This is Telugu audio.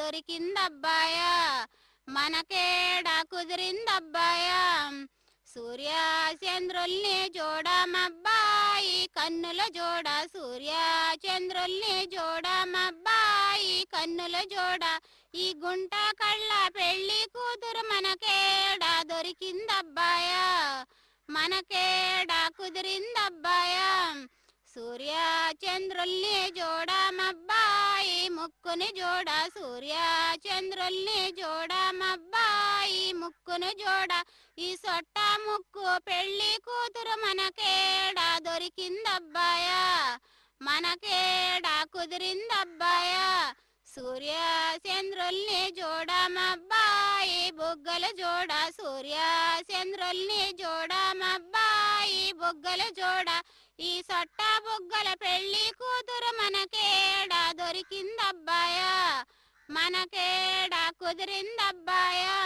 దొరికిందబ్బాయా మనకేడా కుదిరిందబ్బాయా సూర్య చంద్రుల్ని జోడమబ్బాయి కన్నుల జోడ సూర్య చంద్రుల్ని జోడమబ్బాయి కన్నుల జోడ ఈ గుంట కళ్ళ పెళ్లి కూతురు మనకేడా దొరికిందబ్బాయా మనకేడా కుదిరిందబ్బాయా సూర్య చంద్రుల్ని జోడమబ్బాయి ముక్కుని జోడ సూర్య చంద్రుల్ని జోడమబ్బాయి ముక్కును జోడ ఈ సొట్ట ముక్కు పెళ్లి కూతురు మనకేడా దొరికిందబ్బాయా మనకేడా కుదిరిందబ్బాయా సూర్య చంద్రుల్ని జోడమబ్బాయి బుగ్గల జోడ సూర్య చంద్రుల్ని జోడమబ్బాయి బుగ్గల జోడ ఈ సొట్ట బుగ్గల పెళ్లి కూతురు మనకేడా దొరికిందబ్బాయా మనకేడా కుదిరిందబ్బాయా